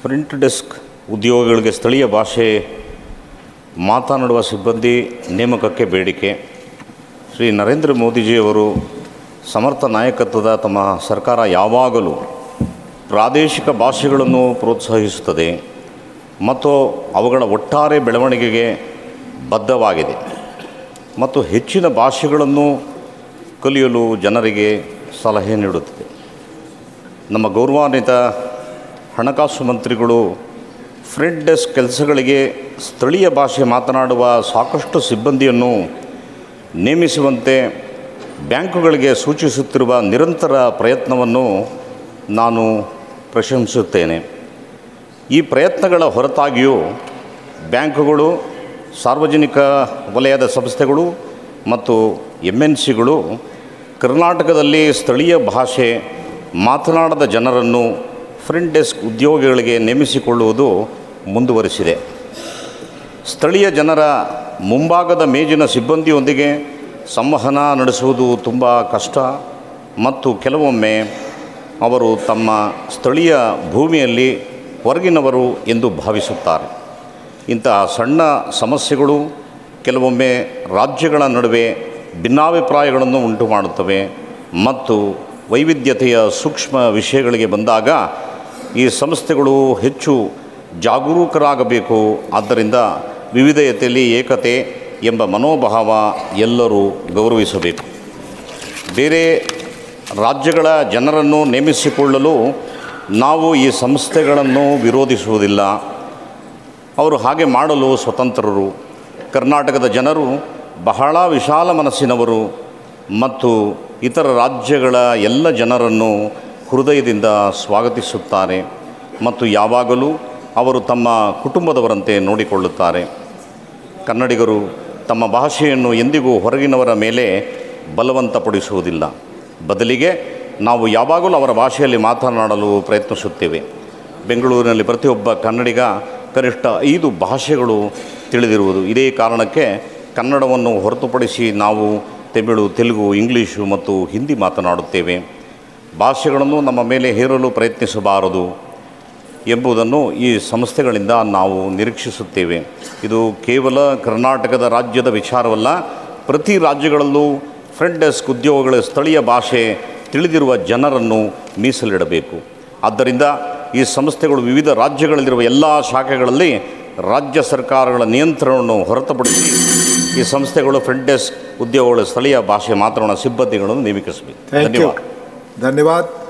print desk ಉದ್ಯೋಗಿಗಳಿಗೆ ಸ್ಥಳೀಯ ಭಾಷೆ ಮಾತನಾಡುವ ಸಿಬ್ಬಂದಿ ನೇಮಕಕ್ಕೆ ಬೇಡಿಕೆ ಶ್ರೀ ನರೇಂದ್ರ ಮೋದಿಜಿಯವರು ಸಮರ್ಥ ನಾಯಕತ್ವದ ತಮ್ಮ ಸರ್ಕಾರ ಯಾವಾಗಲೂ ಪ್ರಾದೇಶಿಕ ಭಾಷೆಗಳನ್ನು ಪ್ರೋತ್ಸಾಹಿಸುತ್ತದೆ ಮತ್ತು ಅವುಗಳ ಒಟ್ಟಾರೆ ಬೆಳವಣಿಗೆಗೆ ಬದ್ಧವಾಗಿದೆ ಮತ್ತು ಹೆಚ್ಚಿನ ಭಾಷೆಗಳನ್ನು ಕಲಿಯಲು ಜನರಿಗೆ ಸಲಹೆ ನೀಡುತ್ತದೆ ನಮ್ಮ ಗೌರವಾನ್ವಿತ ಹಣಕಾಸು ಮಂತ್ರಿಗಳು ಫ್ರಂಟ್ ಡೆಸ್ಕ್ ಕೆಲಸಗಳಿಗೆ ಸ್ಥಳೀಯ ಭಾಷೆ ಮಾತನಾಡುವ ಸಾಕಷ್ಟು ಸಿಬ್ಬಂದಿಯನ್ನು ನೇಮಿಸುವಂತೆ ಬ್ಯಾಂಕುಗಳಿಗೆ ಸೂಚಿಸುತ್ತಿರುವ ನಿರಂತರ ಪ್ರಯತ್ನವನ್ನು ನಾನು ಪ್ರಶಂಸಿಸುತ್ತೇನೆ ಈ ಪ್ರಯತ್ನಗಳ ಹೊರತಾಗಿಯೂ ಬ್ಯಾಂಕುಗಳು ಸಾರ್ವಜನಿಕ ವಲಯದ ಸಂಸ್ಥೆಗಳು ಮತ್ತು ಎಮ್ ಎನ್ ಸಿಗಳು ಕರ್ನಾಟಕದಲ್ಲಿ ಸ್ಥಳೀಯ ಭಾಷೆ ಮಾತನಾಡದ ಜನರನ್ನು ಫ್ರಂಟ್ ಡೆಸ್ಕ್ ಉದ್ಯೋಗಿಗಳಿಗೆ ನೇಮಿಸಿಕೊಳ್ಳುವುದು ಮುಂದುವರಿಸಿದೆ ಸ್ಥಳೀಯ ಜನರ ಮುಂಭಾಗದ ಮೇಜಿನ ಸಿಬ್ಬಂದಿಯೊಂದಿಗೆ ಸಂವಹನ ನಡೆಸುವುದು ತುಂಬ ಕಷ್ಟ ಮತ್ತು ಕೆಲವೊಮ್ಮೆ ಅವರು ತಮ್ಮ ಸ್ಥಳೀಯ ಭೂಮಿಯಲ್ಲಿ ಹೊರಗಿನವರು ಎಂದು ಭಾವಿಸುತ್ತಾರೆ ಇಂತಹ ಸಣ್ಣ ಸಮಸ್ಯೆಗಳು ಕೆಲವೊಮ್ಮೆ ರಾಜ್ಯಗಳ ನಡುವೆ ಭಿನ್ನಾಭಿಪ್ರಾಯಗಳನ್ನು ಉಂಟು ಮಾಡುತ್ತವೆ ಮತ್ತು ವೈವಿಧ್ಯತೆಯ ಸೂಕ್ಷ್ಮ ವಿಷಯಗಳಿಗೆ ಬಂದಾಗ ಈ ಸಂಸ್ಥೆಗಳು ಹೆಚ್ಚು ಜಾಗರೂಕರಾಗಬೇಕು ಆದ್ದರಿಂದ ವಿವಿಧತೆಯಲ್ಲಿ ಏಕತೆ ಎಂಬ ಮನೋಭಾವ ಎಲ್ಲರೂ ಗೌರವಿಸಬೇಕು ಬೇರೆ ರಾಜ್ಯಗಳ ಜನರನ್ನು ನೇಮಿಸಿಕೊಳ್ಳಲು ನಾವು ಈ ಸಂಸ್ಥೆಗಳನ್ನು ವಿರೋಧಿಸುವುದಿಲ್ಲ ಅವರು ಹಾಗೆ ಮಾಡಲು ಸ್ವತಂತ್ರರು ಕರ್ನಾಟಕದ ಜನರು ಬಹಳ ವಿಶಾಲ ಮನಸ್ಸಿನವರು ಮತ್ತು ಇತರ ರಾಜ್ಯಗಳ ಎಲ್ಲ ಜನರನ್ನು ಹೃದಯದಿಂದ ಸ್ವಾಗತಿಸುತ್ತಾರೆ ಮತ್ತು ಯಾವಾಗಲೂ ಅವರು ತಮ್ಮ ಕುಟುಂಬದವರಂತೆ ನೋಡಿಕೊಳ್ಳುತ್ತಾರೆ ಕನ್ನಡಿಗರು ತಮ್ಮ ಭಾಷೆಯನ್ನು ಎಂದಿಗೂ ಹೊರಗಿನವರ ಮೇಲೆ ಬಲವಂತಪಡಿಸುವುದಿಲ್ಲ ಬದಲಿಗೆ ನಾವು ಯಾವಾಗಲೂ ಅವರ ಭಾಷೆಯಲ್ಲಿ ಮಾತನಾಡಲು ಪ್ರಯತ್ನಿಸುತ್ತೇವೆ ಬೆಂಗಳೂರಿನಲ್ಲಿ ಪ್ರತಿಯೊಬ್ಬ ಕನ್ನಡಿಗ ಕನಿಷ್ಠ ಐದು ಭಾಷೆಗಳು ತಿಳಿದಿರುವುದು ಇದೇ ಕಾರಣಕ್ಕೆ ಕನ್ನಡವನ್ನು ಹೊರತುಪಡಿಸಿ ನಾವು ತಮಿಳು ತೆಲುಗು ಇಂಗ್ಲೀಷು ಮತ್ತು ಹಿಂದಿ ಮಾತನಾಡುತ್ತೇವೆ ಭಾಷೆಗಳನ್ನು ನಮ್ಮ ಮೇಲೆ ಹೇರಲು ಪ್ರಯತ್ನಿಸಬಾರದು ಎಂಬುದನ್ನು ಈ ಸಂಸ್ಥೆಗಳಿಂದ ನಾವು ನಿರೀಕ್ಷಿಸುತ್ತೇವೆ ಇದು ಕೇವಲ ಕರ್ನಾಟಕದ ರಾಜ್ಯದ ವಿಚಾರವಲ್ಲ ಪ್ರತಿ ರಾಜ್ಯಗಳಲ್ಲೂ ಫ್ರಂಟ್ ಡೆಸ್ಕ್ ಉದ್ಯೋಗಗಳ ಸ್ಥಳೀಯ ಭಾಷೆ ತಿಳಿದಿರುವ ಜನರನ್ನು ಮೀಸಲಿಡಬೇಕು ಆದ್ದರಿಂದ ಈ ಸಂಸ್ಥೆಗಳು ವಿವಿಧ ರಾಜ್ಯಗಳಲ್ಲಿರುವ ಎಲ್ಲ ಶಾಖೆಗಳಲ್ಲಿ ರಾಜ್ಯ ಸರ್ಕಾರಗಳ ನಿಯಂತ್ರಣವನ್ನು ಹೊರತುಪಡಿಸಿ ಈ ಸಂಸ್ಥೆಗಳು ಫ್ರಂಟ್ ಡೆಸ್ಕ್ ಉದ್ಯೋಗಗಳ ಸ್ಥಳೀಯ ಭಾಷೆ ಮಾತನಾಡುವ ಸಿಬ್ಬಂದಿಗಳನ್ನು ನೇಮಿಸಬೇಕು ಥ್ಯಾಂಕ್ ಯು ಧನ್ಯವಾದ ಧನ್ಯವಾದ